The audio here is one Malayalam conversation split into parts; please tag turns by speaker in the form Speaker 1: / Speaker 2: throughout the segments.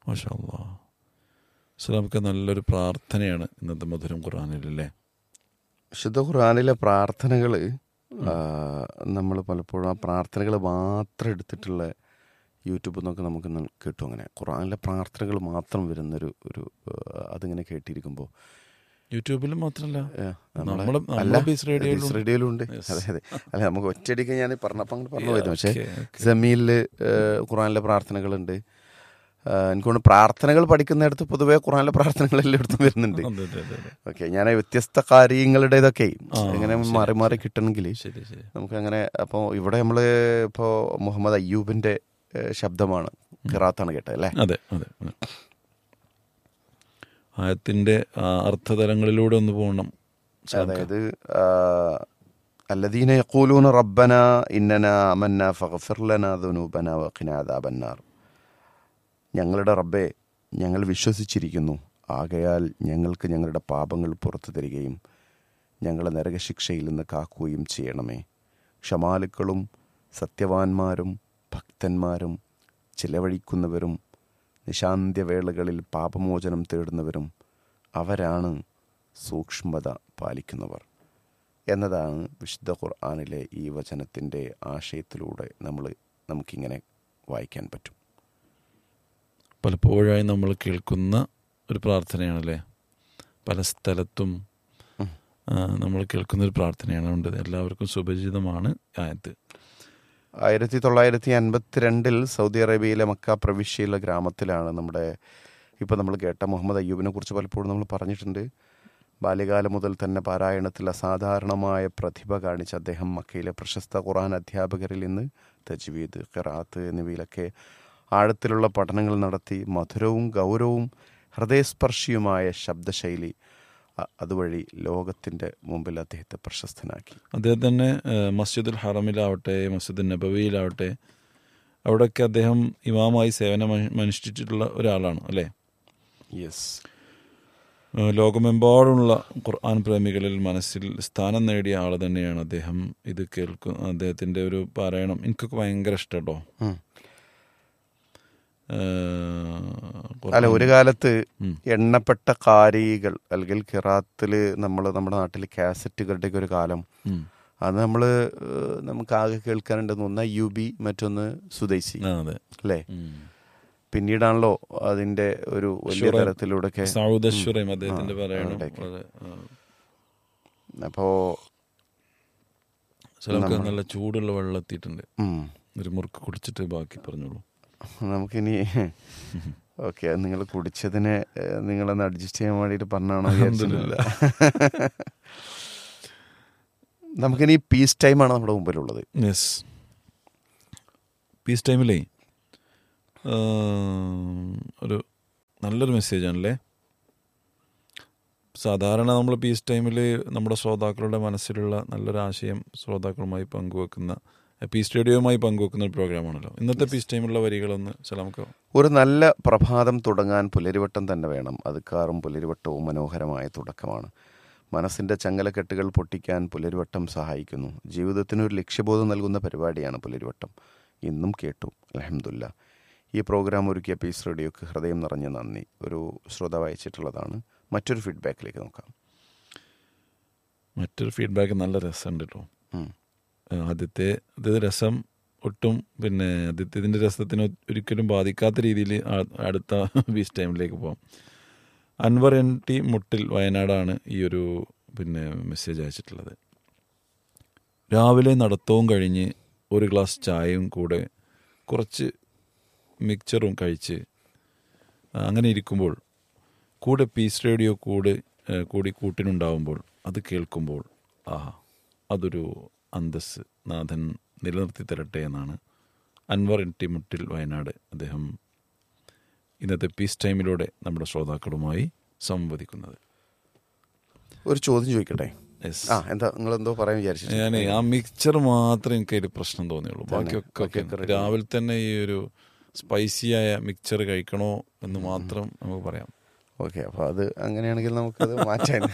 Speaker 1: മാഷാ അല്ലാ ഇസ്ലാമൊക്കെ നല്ലൊരു പ്രാർത്ഥനയാണ് ഇന്നത്തെ മധുരം ഖുറാനിലല്ലേ
Speaker 2: വിശുദ്ധ ഖുർആാനിലെ പ്രാർത്ഥനകൾ നമ്മൾ പലപ്പോഴും ആ പ്രാർത്ഥനകൾ മാത്രം എടുത്തിട്ടുള്ള യൂട്യൂബിൽ നിന്നൊക്കെ നമുക്ക് ന- കിട്ടും അങ്ങനെ ഖുർആാനിലെ പ്രാർത്ഥനകൾ മാത്രം വരുന്നൊരു ഒരു ആ, അതിങ്ങനെ കേട്ടിരിക്കുമ്പോൾ
Speaker 1: യൂട്യൂബിലും മാത്രമല്ല
Speaker 2: ഏ,
Speaker 1: നമ്മളെ
Speaker 2: നമ്മളെ
Speaker 1: നമ്മളെ
Speaker 2: അല്ല
Speaker 1: ബീസ് റേഡിയോയിലും
Speaker 2: ബീസ് റേഡിയോയിലും ഉണ്ട്
Speaker 1: Yes.
Speaker 2: അതെ അതെ അല്ല നമുക്ക് ഒറ്റയടിക്ക് ഞാൻ പറഞ്ഞപ്പോൾ അങ്ങനെ പറഞ്ഞു പോയത് പക്ഷേ
Speaker 1: ഓക്കേ, ഓക്കേ.
Speaker 2: ജമീലിൽ ഖുറാനിലെ പ്രാർത്ഥനകളുണ്ട് ആ, എനിക്ക് തോന്നുന്നു പ്രാർത്ഥനകൾ പഠിക്കുന്നിടത്ത് പൊതുവേ ഖുറാനിലെ പ്രാർത്ഥനകൾ എല്ലായിടത്തും വരുന്നുണ്ട്
Speaker 1: അതെ, അതെ, അതെ, അതെ.
Speaker 2: ഓക്കെ ഞാൻ വ്യത്യസ്ത കാര്യങ്ങളുടേതൊക്കെ
Speaker 1: ആ,
Speaker 2: ഇങ്ങനെ
Speaker 1: ശരി,
Speaker 2: മാറി മാറി കിട്ടണമെങ്കിൽ
Speaker 1: ശരി ശരി
Speaker 2: നമുക്ക് അങ്ങനെ അപ്പോൾ ഇവിടെ നമ്മൾ ഇപ്പോൾ മുഹമ്മദ് അയ്യൂബിന്റെ ഏഹ്, ശബ്ദമാണ് ഖിറാത്താണ് കേട്ടത് അല്ലേ
Speaker 1: അതെ അതെ അതെ. ആയത്തിന്റെ ആ, അർത്ഥതലങ്ങളിലൂടെ ഒന്ന് പോകണം
Speaker 2: അതായത് അല്ലദീന യഖൂലൂന റബ്ബന ഇന്നന അമന്ന ഫഗ്ഫിർ ലനാ ദുനൂബന വഖിനാ അദാബന്നാർ ഞങ്ങളുടെ റബ്ബെ ഞങ്ങൾ വിശ്വസിച്ചിരിക്കുന്നു ആകയാൽ ഞങ്ങൾക്ക് ഞങ്ങളുടെ പാപങ്ങൾ പുറത്തു തരികയും ഞങ്ങളെ നരകശിക്ഷയിൽ നിന്ന് കാക്കുകയും ചെയ്യണമേ ക്ഷമാലുക്കളും സത്യവാന്മാരും ഭക്തന്മാരും ചിലവഴിക്കുന്നവരും നിശാന്ത്യവേളകളിൽ പാപമോചനം തേടുന്നവരും അവരാണ് സൂക്ഷ്മത പാലിക്കുന്നവർ എന്നതാണ് വിശുദ്ധ ഖുർആാനിലെ ഈ വചനത്തിൻ്റെ ആശയത്തിലൂടെ നമ്മൾ നമുക്കിങ്ങനെ വായിക്കാൻ പറ്റും
Speaker 1: പലപ്പോഴായി നമ്മൾ കേൾക്കുന്ന ഒരു പ്രാർത്ഥനയാണല്ലേ പല സ്ഥലത്തും
Speaker 2: ഉം.
Speaker 1: ആ, നമ്മൾ കേൾക്കുന്ന ഒരു പ്രാർത്ഥനയാണ് അതുകൊണ്ട് എല്ലാവർക്കും സുപരിചിതമാണ് ആയത്ത്
Speaker 2: ആയിരത്തി തൊള്ളായിരത്തി അൻപത്തിരണ്ടിൽ സൗദി അറേബ്യയിലെ മക്ക പ്രവിശ്യയിലെ ഗ്രാമത്തിലാണ് നമ്മുടെ ഇപ്പോൾ നമ്മൾ കേട്ട മുഹമ്മദ് അയ്യൂബിനെ കുറിച്ച് പലപ്പോഴും നമ്മൾ പറഞ്ഞിട്ടുണ്ട് ബാല്യകാലം മുതൽ തന്നെ പാരായണത്തിൽ അസാധാരണമായ പ്രതിഭ കാണിച്ച അദ്ദേഹം മക്കയിലെ പ്രശസ്ത ഖുറാൻ അധ്യാപകരിൽ നിന്ന് തജ്വീദ് ഖിറാത്ത് എന്നിവയിലൊക്കെ ആഴത്തിലുള്ള പഠനങ്ങൾ നടത്തി മധുരവും ഗൗരവവും ഹൃദയസ്പർശിയുമായ ശബ്ദശൈലി അ- അതുവഴി ലോകത്തിൻ്റെ മുമ്പിൽ അദ്ദേഹത്തെ പ്രശസ്തനാക്കി
Speaker 1: അദ്ദേഹം തന്നെ ആ, മസ്ജിദുൽ ഹറമിലാവട്ടെ മസ്ജിദ് നബവിയിലാവട്ടെ അവിടെയൊക്കെ അദ്ദേഹം ഇമാമായി സേവനം അനു- അനുഷ്ഠിച്ചിട്ടുള്ള ഒരാളാണ് അല്ലേ
Speaker 2: യെസ്
Speaker 1: ആ, ലോകമെമ്പാടുമുള്ള ഖുർആൻ പ്രേമികളിൽ മനസ്സിൽ സ്ഥാനം നേടിയ ആൾ തന്നെയാണ് അദ്ദേഹം ഇത് കേൾക്കും അദ്ദേഹത്തിന്റെ ഒരു പാരായണം എനിക്കൊക്കെ ഭയങ്കര ഇഷ്ടം കേട്ടോ
Speaker 2: ഉം.
Speaker 1: ആ, ഖുർആൻ-
Speaker 2: അല്ല ഒരു കാലത്ത്
Speaker 1: ഉം.
Speaker 2: എണ്ണപ്പെട്ട കാരികൾ അല്ലെങ്കിൽ ഖിറാത്തിൽ നമ്മൾ നമ്മുടെ നാട്ടിൽ കാസറ്റുകളുടെയൊക്കെ ഒരു കാലം
Speaker 1: ഉം.
Speaker 2: അത് നമ്മൾ നമുക്ക് ആകെ കേൾക്കാനുണ്ടെന്ന് ഒന്ന് യു ബി മറ്റൊന്ന് സുദൈസി
Speaker 1: ആ, അതെ
Speaker 2: അല്ലേ
Speaker 1: ഉം.
Speaker 2: പിന്നീടാണല്ലോ അതിന്റെ ഒരു വലിയ
Speaker 1: ഷുറൈം.
Speaker 2: തരത്തിലൂടെയൊക്കെ
Speaker 1: സൗദ് അഷ്വറയും അദ്ദേഹത്തിന്റെ
Speaker 2: ആ,
Speaker 1: പാരായണം
Speaker 2: അവിടെയൊക്കെ.
Speaker 1: വളരെ, ആ,
Speaker 2: അപ്പോ
Speaker 1: ചിലർക്ക് നല്ല ചൂടുള്ള വെള്ളം എത്തിയിട്ടുണ്ട്
Speaker 2: ഉം,
Speaker 1: ഒരു മുറുക്ക് കുടിച്ചിട്ട് ബാക്കി പറഞ്ഞോളൂ
Speaker 2: നമുക്കിനി ഓക്കെ നിങ്ങൾ കുടിച്ചതിനെ ഏഹ്, നിങ്ങളൊന്ന് അഡ്ജസ്റ്റ് ചെയ്യാൻ വേണ്ടിയിട്ട് പറഞ്ഞാണോ
Speaker 1: അൽഹംദുലില്ലാ.
Speaker 2: നമുക്കിനി പീസ് ടൈമാണ് നമ്മുടെ മുമ്പിലുള്ളത്
Speaker 1: യെസ് പീസ് ടൈമിലേ ആ, ഒരു നല്ലൊരു മെസ്സേജ് ആണല്ലേ സാധാരണ നമ്മൾ പീസ് ടൈമിൽ നമ്മുടെ ശ്രോതാക്കളുടെ മനസ്സിലുള്ള നല്ലൊരു ആശയം ശ്രോതാക്കളുമായി പങ്കുവെക്കുന്ന പീസ് റേഡിയോയുമായി പങ്കുവെക്കുന്ന ഒരു പ്രോഗ്രാമാണല്ലോ ഇന്നത്തെ പീസ് ടൈമിലുള്ള വരികളൊന്ന് സലാമക്കോ
Speaker 2: ഒരു നല്ല പ്രഭാതം തുടങ്ങാൻ പുലരിവട്ടം തന്നെ വേണം അത് കാറും പുലരിവട്ടവും മനോഹരമായ തുടക്കമാണ് മനസ്സിൻ്റെ ചങ്ങലക്കെട്ടുകൾ പൊട്ടിക്കാൻ പുലരിവട്ടം സഹായിക്കുന്നു ജീവിതത്തിന് ഒരു ലക്ഷ്യബോധം നൽകുന്ന പരിപാടിയാണ് പുലരിവട്ടം ഇന്നും കേട്ടു അലഹമുല്ല ഈ പ്രോഗ്രാം ഒരുക്കിയ പീസ് റേഡിയോക്ക് ഹൃദയം നിറഞ്ഞ നന്ദി ഒരു ശ്രോതാവ് അയച്ചിട്ടുള്ളതാണ് മറ്റൊരു ഫീഡ്ബാക്കിലേക്ക് നോക്കാം
Speaker 1: മറ്റൊരു ഫീഡ്ബാക്ക് നല്ല രസമുണ്ട് കേട്ടോ
Speaker 2: ഉം.
Speaker 1: ആദ്യത്തെ ഇത് രസം ഒട്ടും പിന്നെ ആദ്യത്തെ ഇതിൻ്റെ രസത്തിന് ഒരിക്കലും ബാധിക്കാത്ത രീതിയിൽ അടുത്ത ബീച്ച് ടൈമിലേക്ക് പോകാം അൻവർ എൻ ടി മുട്ടിൽ വയനാടാണ് ഈ ഒരു പിന്നെ മെസ്സേജ് അയച്ചിട്ടുള്ളത് രാവിലെ നടത്തവും കഴിഞ്ഞ് ഒരു ഗ്ലാസ് ചായയും കൂടെ കുറച്ച് മിക്സറും കഴിച്ച് അങ്ങനെ ഇരിക്കുമ്പോൾ കൂടെ പീസ് റേഡിയോ കൂടെ ഏഹ്, കൂടി കൂട്ടിനുണ്ടാവുമ്പോൾ അത് കേൾക്കുമ്പോൾ ആഹാ അതൊരു അന്തസ് നാഥൻ നിലനിർത്തി തരട്ടെ എന്നാണ് അൻവർ എൻ ടി മുട്ടിൽ വയനാട് അദ്ദേഹം ഇന്നത്തെ പീസ് ടൈമിലൂടെ നമ്മുടെ ശ്രോതാക്കളുമായി സംവദിക്കുന്നത്
Speaker 2: ഒരു ചോദ്യം ചോദിക്കട്ടെ
Speaker 1: Yes.
Speaker 2: ആ എന്താ നിങ്ങൾ എന്തോ പറയാൻ വിചാരിച്ചു
Speaker 1: ഞാൻ ആ മിക്സർ മാത്രമേ എനിക്ക് അതിൽ പ്രശ്നം തോന്നിയുള്ളൂ ബാക്കിയൊക്കെ
Speaker 2: ബാക്കിയൊക്കെ
Speaker 1: okay.
Speaker 2: ready.
Speaker 1: രാവിലെ തന്നെ ഈ ഒരു സ്പൈസിയായ മിക്സർ കഴിക്കണോ എന്ന് മാത്രം നമുക്ക് പറയാം
Speaker 2: ഓക്കെ അപ്പോൾ അത് അങ്ങനെയാണെങ്കിൽ നമുക്കത് മാറ്റാൻ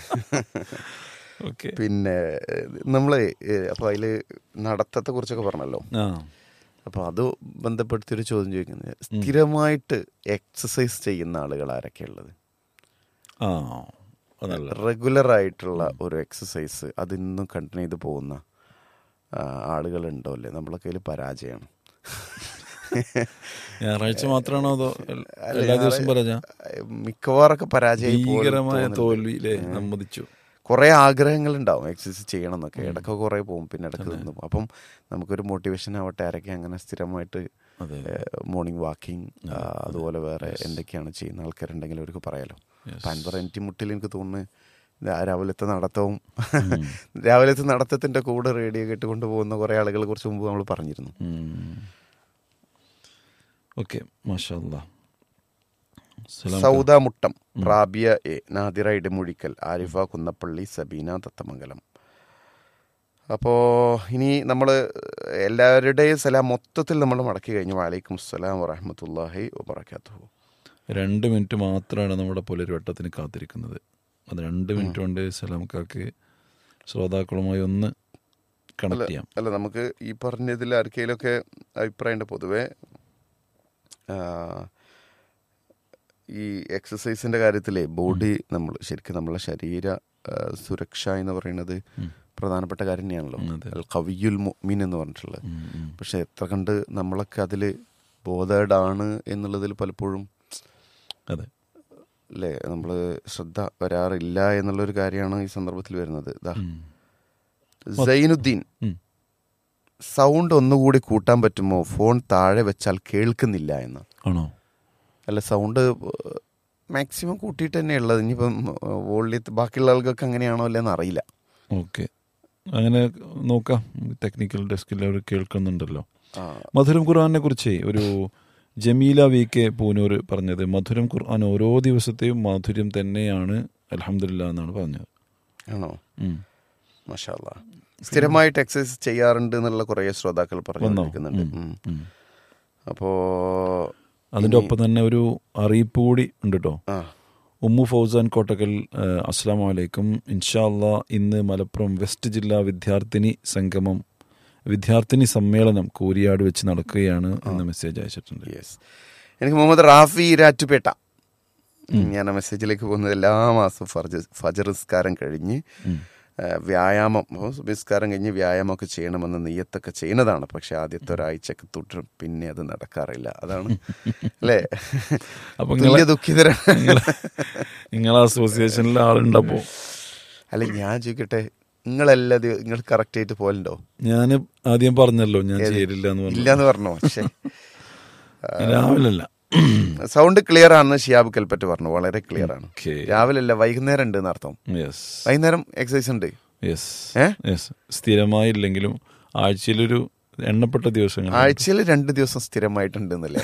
Speaker 1: ഓക്കെ
Speaker 2: പിന്നെ നമ്മൾ അപ്പോൾ അതിൽ നടത്തത്തെ കുറിച്ചൊക്കെ പറഞ്ഞല്ലോ
Speaker 1: ആ
Speaker 2: അപ്പോൾ അത് ബന്ധപ്പെടുത്തിയൊരു ചോദ്യം ചോദിക്കുന്നത് സ്ഥിരമായിട്ട് എക്സസൈസ് ചെയ്യുന്ന ആളുകൾ ആരൊക്കെ ഉള്ളത്
Speaker 1: ആ അത് നല്ല
Speaker 2: റെഗുലർ ആയിട്ടുള്ള ഒരു എക്സസൈസ് അതിന്നും കണ്ടിന്യൂ ചെയ്ത് പോകുന്ന ആ, ആളുകളുണ്ടോ അല്ലേ നമ്മളെ കയ്യിൽ പരാജയമാണ്
Speaker 1: ഞായറാഴ്ച മാത്രമാണോ അതോ എൽ- എല്ലാ ദിവസവും പറഞ്ഞ
Speaker 2: മിക്കവാറൊക്കെ പരാജയം
Speaker 1: ഭീകരമായ തോൽവിയിലെ സമ്മതിച്ചു
Speaker 2: കുറേ ആഗ്രഹങ്ങൾ ഉണ്ടാവും എക്സസൈസ് ചെയ്യണം എന്നൊക്കെ ഇടയ്ക്ക് കുറേ പോകും പിന്നെ ഇടയ്ക്ക് നിന്നും അപ്പം നമുക്കൊരു മോട്ടിവേഷൻ ആവട്ടെ ആരൊക്കെ അങ്ങനെ സ്ഥിരമായിട്ട്
Speaker 1: അതെ
Speaker 2: മോർണിംഗ് വാക്കിംഗ് അതുപോലെ വേറെ എന്തൊക്കെയാണ് ചെയ്യുന്ന ആൾക്കാരുണ്ടെങ്കിൽ അവർക്ക് പറയാലോ അൻവർ എനിക്ക് മുട്ടിൽ എനിക്ക് തോന്നുന്നു രാ- രാവിലത്തെ നടത്തവും രാവിലത്തെ നടത്തത്തിന്റെ കൂടെ റേഡിയോ കേട്ടുകൊണ്ട് പോകുന്ന കുറേ ആളുകളെ കുറിച്ച് മുമ്പ് നമ്മൾ പറഞ്ഞിരുന്നു
Speaker 1: ഓക്കെ മാഷല്ല സലാം
Speaker 2: സൗദ മുട്ടം റാബിയ എ നാദിറ ഇടമുഴിക്കൽ ആരിഫ കുന്നപ്പള്ളി സബീന തത്തമംഗലം അപ്പോൾ ഇനി നമ്മൾ എല്ലാവരുടെയും സലാം മൊത്തത്തിൽ നമ്മൾ മടക്കി കഴിഞ്ഞു വാലൈക്കും അസ്സലാം വറഹമത്തല്ലാഹി വബർക്കാത്തു
Speaker 1: രണ്ട് മിനിറ്റ് മാത്രമാണ് നമ്മുടെ പുലരുവട്ടത്തിന് കാത്തിരിക്കുന്നത് അത് രണ്ട് മിനിറ്റ് കൊണ്ട് സലാംക്കാക്ക് ശ്രോതാക്കളുമായി ഒന്ന് കണക്ട് ചെയ്യാം
Speaker 2: അല്ല നമുക്ക് ഈ പറഞ്ഞതിൽ ആർക്കെങ്കിലുമൊക്കെ അഭിപ്രായമുണ്ട് പൊതുവെ ആ, ഈ എക്സസൈസിന്റെ കാര്യത്തിലെ ബോഡി നമ്മൾ ശരിക്കും നമ്മളെ ശരീര ആ, സുരക്ഷ എന്ന് പറയുന്നത് പ്രധാനപ്പെട്ട കാര്യം തന്നെയാണല്ലോ
Speaker 1: അതെ.
Speaker 2: അൽ കവിയുൽ മുഅ്മിൻ എന്ന് പറഞ്ഞിട്ടുള്ളത്
Speaker 1: ഉം, ഉം.
Speaker 2: പക്ഷെ എത്ര കണ്ട് നമ്മളൊക്കെ അതിൽ ബോധേഡാണ് എന്നുള്ളതിൽ പലപ്പോഴും
Speaker 1: അതെ
Speaker 2: അല്ലേ നമ്മൾ ശ്രദ്ധ വരാറില്ല എന്നുള്ളൊരു കാര്യമാണ് ഈ സന്ദർഭത്തിൽ വരുന്നത് ദാ
Speaker 1: ഉം.
Speaker 2: സൈനുദ്ദീൻ
Speaker 1: ഉം.
Speaker 2: സൗണ്ട് ഒന്നുകൂടി കൂട്ടാൻ പറ്റുമോ ഫോൺ താഴെ വെച്ചാൽ കേൾക്കുന്നില്ല എന്ന്
Speaker 1: ആണോ
Speaker 2: അല്ല സൗണ്ട് മാക്സിമം കൂട്ടിയിട്ട് തന്നെ ഉള്ളത് ഇനിയിപ്പം വോളിയത്ത് ബാക്കിയുള്ള ആൾക്കൊക്കെ അങ്ങനെയാണോ അല്ലെന്ന് അറിയില്ല
Speaker 1: ഓക്കെ അങ്ങനെ നോക്കാം ടെക്നിക്കൽ ഡെസ്കിൽ അവർ കേൾക്കുന്നുണ്ടല്ലോ
Speaker 2: ആ,
Speaker 1: മധുരം ഖുർആാനെ കുറിച്ച് ഒരു ജമീല വി കെ പൂനൂർ പറഞ്ഞത് മധുരം ഖുർആൻ ഓരോ ദിവസത്തെയും മാധുര്യം തന്നെയാണ് അലഹമില്ല എന്നാണ് പറഞ്ഞത്
Speaker 2: ആണോ
Speaker 1: ഉം.
Speaker 2: മഷാല്ല സ്ഥിരമായിട്ട് എക്സസൈസ് ചെയ്യാറുണ്ട് എന്നുള്ള കുറേ ശ്രോതാക്കൾ പറഞ്ഞുകൊണ്ടിരിക്കുന്നുണ്ട് ഉം.
Speaker 1: ഉം.
Speaker 2: അപ്പോ
Speaker 1: അതിൻ്റെ ഒപ്പം തന്നെ ഒരു അറിയിപ്പ് കൂടി ഉണ്ട് കേട്ടോ
Speaker 2: ആ
Speaker 1: ഉമ്മു ഫൗസാൻ കോട്ടക്കൽ ഏഹ്, അസ്സലാമു അലൈക്കും ഇൻഷാ അള്ളാ ഇന്ന് മലപ്പുറം വെസ്റ്റ് ജില്ലാ വിദ്യാർത്ഥിനി സംഗമം വിദ്യാർത്ഥിനി സമ്മേളനം കൂരിയാട് വെച്ച് നടക്കുകയാണ് എന്ന മെസ്സേജ് അയച്ചിട്ടുണ്ട്
Speaker 2: യെസ് എനിക്ക് മുഹമ്മദ് റാഫി ഇരാറ്റുപേട്ട ഞാൻ ആ മെസ്സേജിലേക്ക് പോകുന്നത് എല്ലാ മാസവും ഫർജ് ഫജർ നിസ്കാരം കഴിഞ്ഞ്
Speaker 1: ഉം.
Speaker 2: ആ, വ്യായാമം അപ്പോൾ നിസ്കാരം കഴിഞ്ഞ് വ്യായാമമൊക്കെ ചെയ്യണമെന്ന് നെയ്യത്തൊക്കെ ചെയ്യുന്നതാണ് പക്ഷെ ആദ്യത്തെ ഒരാഴ്ചക്ക് തുടരും പിന്നെ അത് നടക്കാറില്ല അതാണ് അല്ലേ
Speaker 1: അപ്പൊ
Speaker 2: തുല്യ
Speaker 1: നിങ്ങളെ
Speaker 2: ദുഃഖിതരാണ്
Speaker 1: നിങ്ങളെ അസോസിയേഷനിലെ ആളുണ്ടപ്പോ
Speaker 2: അല്ല ഞാൻ ചോദിക്കട്ടെ നിങ്ങളെല്ലാ ദിവ- നിങ്ങൾ കറക്റ്റ് ആയിട്ട് പോലുണ്ടോ
Speaker 1: ഞാൻ ആദ്യം പറഞ്ഞല്ലോ ഞാൻ ചെയ്തില്ല എന്ന് പറഞ്ഞു
Speaker 2: ഇല്ലാന്ന് പറഞ്ഞോ പക്ഷേ
Speaker 1: രാവിലെ അല്ല
Speaker 2: സൗണ്ട് ക്ലിയർ ആണെന്ന് ഷിയാബ് കൽപ്പറ്റ് പറഞ്ഞു വളരെ ക്ലിയർ ആണ്
Speaker 1: ഓക്കെ
Speaker 2: രാവിലെ അല്ല വൈകുന്നേരം ഉണ്ട് എന്നർത്ഥം
Speaker 1: യെസ്
Speaker 2: വൈകുന്നേരം എക്സസൈസ് ഉണ്ട്
Speaker 1: യെസ്
Speaker 2: ഏ?
Speaker 1: യെസ് സ്ഥിരമായില്ലെങ്കിലും ആഴ്ചയിലൊരു എണ്ണപ്പെട്ട ദിവസങ്ങൾ
Speaker 2: ആഴ്ചയിൽ രണ്ട് ദിവസം സ്ഥിരമായിട്ടുണ്ട് എന്നല്ലേ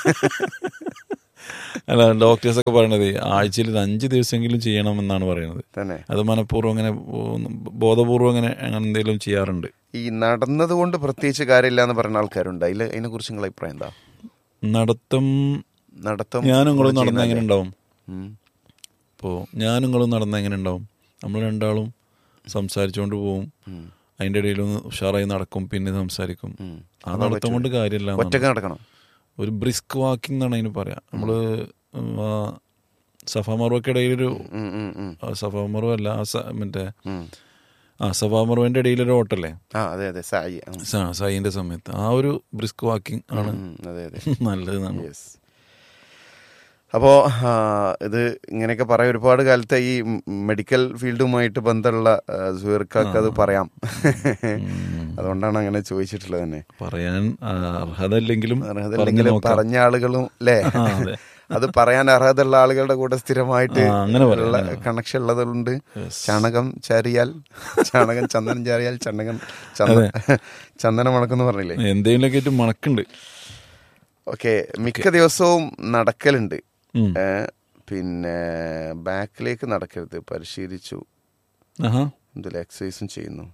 Speaker 1: അല്ല ഡോക്ടേഴ്സ് ഒക്കെ പറയണത് ആഴ്ചയിൽ ഇത് അഞ്ച് ദിവസമെങ്കിലും ചെയ്യണമെന്നാണ് പറയുന്നത്
Speaker 2: തന്നെ
Speaker 1: അത് മനഃപൂർവ്വം അങ്ങനെ ബോ- ബോധപൂർവ്വം അങ്ങനെ അങ്ങനെ എന്തെങ്കിലും ചെയ്യാറുണ്ട്
Speaker 2: ഈ നടന്നത് കൊണ്ട് പ്രത്യേകിച്ച് കാര്യമില്ല എന്ന് പറയുന്ന ആൾക്കാരുണ്ട് അതിൽ അതിനെ കുറിച്ച് നിങ്ങളുടെ അഭിപ്രായം എന്താ
Speaker 1: നടത്തം
Speaker 2: നടത്തം
Speaker 1: ഞാനും നിങ്ങളും നടന്ന
Speaker 2: ചെയ്യുന്നതല്ലേ?
Speaker 1: എങ്ങനെ ഉണ്ടാവും
Speaker 2: ഉം.
Speaker 1: ഇപ്പോൾ ഞാനും നിങ്ങളും നടന്ന എങ്ങനെ ഉണ്ടാവും നമ്മൾ രണ്ടാളും സംസാരിച്ചുകൊണ്ട് പോവും
Speaker 2: ഉം.
Speaker 1: അതിൻ്റെ ഇടയിൽ ഒന്ന് ഉഷാറായി നടക്കും പിന്നെ സംസാരിക്കും
Speaker 2: ഉം.
Speaker 1: ആ നടത്തം കൊണ്ട് കാര്യമില്ല എന്നാണ്.
Speaker 2: ഒറ്റക്ക് നടക്കണം
Speaker 1: ഒരു ബ്രിസ്ക് വാക്കിംഗ് എന്നാണ് അതിന് പറയാം നമ്മൾ സഫാമറുവൊക്കെ ഇടയിലൊരു
Speaker 2: ഉം, ഉം, ഉം.
Speaker 1: ആ, സഫാമറു അല്ല ആ സ- മറ്റേ
Speaker 2: ഉം.
Speaker 1: ആ സഫാമറുവിൻ്റെ ഇടയിലൊരു ഓട്ടല്ലേ
Speaker 2: ആ അതെ അതെ സായി ഉം.
Speaker 1: സ- സായിന്റെ സമയത്ത് ആ ഒരു ബ്രിസ്ക് വാക്കിംഗ് ആണ്
Speaker 2: ഉം, അതെ അതെ
Speaker 1: നല്ലതെന്നാണ്
Speaker 2: യെസ് അപ്പോൾ ഇത് ഇങ്ങനെയൊക്കെ പറയാം ഒരുപാട് കാലത്തെ ഈ മെഡിക്കൽ ഫീൽഡുമായിട്ട് ബന്ധമുള്ള സുഹൃക്കാർക്ക് അത് പറയാം അതുകൊണ്ടാണ് അങ്ങനെ ചോദിച്ചിട്ടുള്ളത് തന്നെ
Speaker 1: പറയാൻ ആ, അർഹത ഇല്ലെങ്കിലും പറഞ്ഞു
Speaker 2: അതല്ലെങ്കിൽ
Speaker 1: നോക്കാം
Speaker 2: പറഞ്ഞ ആളുകളും അല്ലേ
Speaker 1: ആ, അതെ.
Speaker 2: അത് പറയാൻ അർഹതയുള്ള ആളുകളുടെ കൂടെ സ്ഥിരമായിട്ട്
Speaker 1: ആ, അങ്ങനെ പറയാം,
Speaker 2: ഉള്ള
Speaker 1: അങ്ങനെ
Speaker 2: കണക്ഷൻ ഉള്ളതുകൊണ്ട്
Speaker 1: Yes.
Speaker 2: ചാണകം ചാരിയാൽ ചാണകം ചന്ദനം ചാരിയാൽ ചന്ദനം ചന്ദ ചന്ദനം മണക്കെന്ന് പറഞ്ഞില്ലേ
Speaker 1: എന്തെങ്കിലുമൊക്കെ ആയിട്ട് മണക്കുണ്ട്
Speaker 2: ഓക്കെ മിക്ക ദിവസവും നടക്കലുണ്ട്
Speaker 1: ഉം.
Speaker 2: ഏ, പിന്നെ ബാക്കിലേക്ക് നടക്കരുത് പരിശീലിച്ചു
Speaker 1: ആഹാ
Speaker 2: എന്തെങ്കിലും എക്സസൈസും ചെയ്യുന്നു